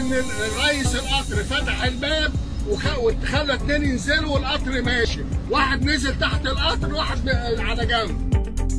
ان رئيس القطر فتح الباب وخ- وخلى اتنين ينزلوا والقطر ماشي واحد نزل تحت القطر واحد ب- على جنب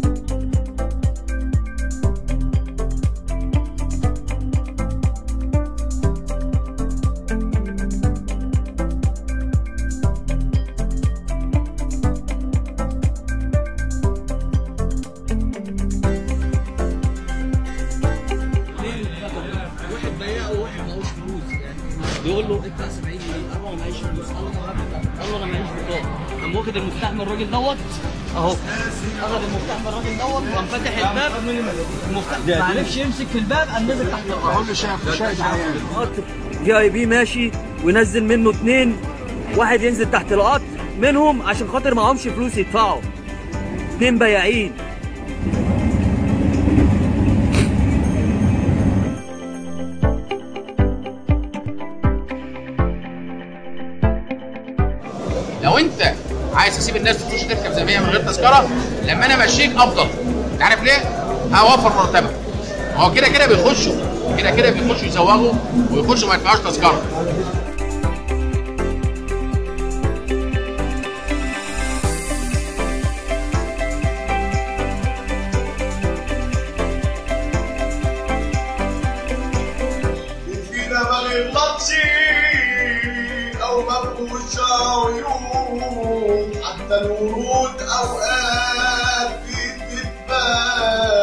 واحد ضيقه وواحد معهوش فلوس يعني بيقول له ادفع 70 جنيه قال له انا معيش فلوس قال له طب هات الباب. قال له انا معيش بطاقه قام واخد المفتاح من الراجل دوت اهو اخد المفتاح من الراجل دوت وقام فاتح الباب المفتاح ما عرفش يمسك في الباب قام نزل تحت الارض هو اللي شاف شاهد عيان قطر جي اي بي ماشي وينزل منه اتنين واحد ينزل تحت القطر منهم عشان خاطر معهمش فلوس يدفعوا اتنين بياعين لو انت عايز تسيب الناس تخش تركب زي ما هي من غير تذكره لما انا امشيك افضل انت عارف ليه؟ هوفر مرتبك هو كده كده بيخشوا كده كده بيخشوا يزوغوا ويخشوا ما يدفعوش تذكره فينا ما غلطش او ما فيهوش عيوب حتى الورود اوقات بتتبان